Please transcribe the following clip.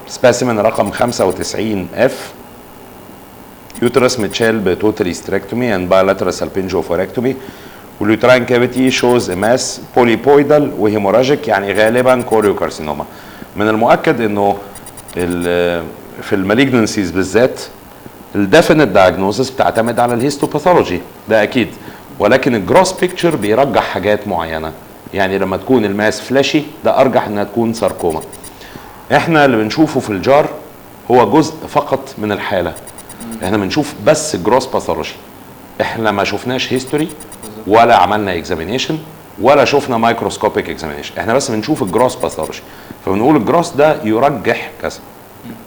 سبيسيمن رقم 95 اف يوترس متشال بتوتال استريكتومي اند بايلاترال سالبنجوفوركتومي واليوتراين كافيتي شوز ماس بوليبويدال وهيموراجيك يعني غالبا كوريوكارسينوما من المؤكد انه ال- في المالجنسيز بالذات الديفينيت دايجنوزس بتعتمد على الهيستوباثولوجي ده اكيد ولكن الجروس بيكتشر بيرجح حاجات معينه يعني لما تكون الماس فلاشي ده ارجح انها تكون ساركوما احنا اللي بنشوفه في الجار هو جزء فقط من الحاله احنا بنشوف بس جروس باثولوجي احنا ما شفناش هيستوري ولا عملنا اكزامينيشن ولا شفنا مايكروسكوبيك اكزامينيشن احنا بس بنشوف الجروس باثولوجي فبنقول الجروس ده يرجح كذا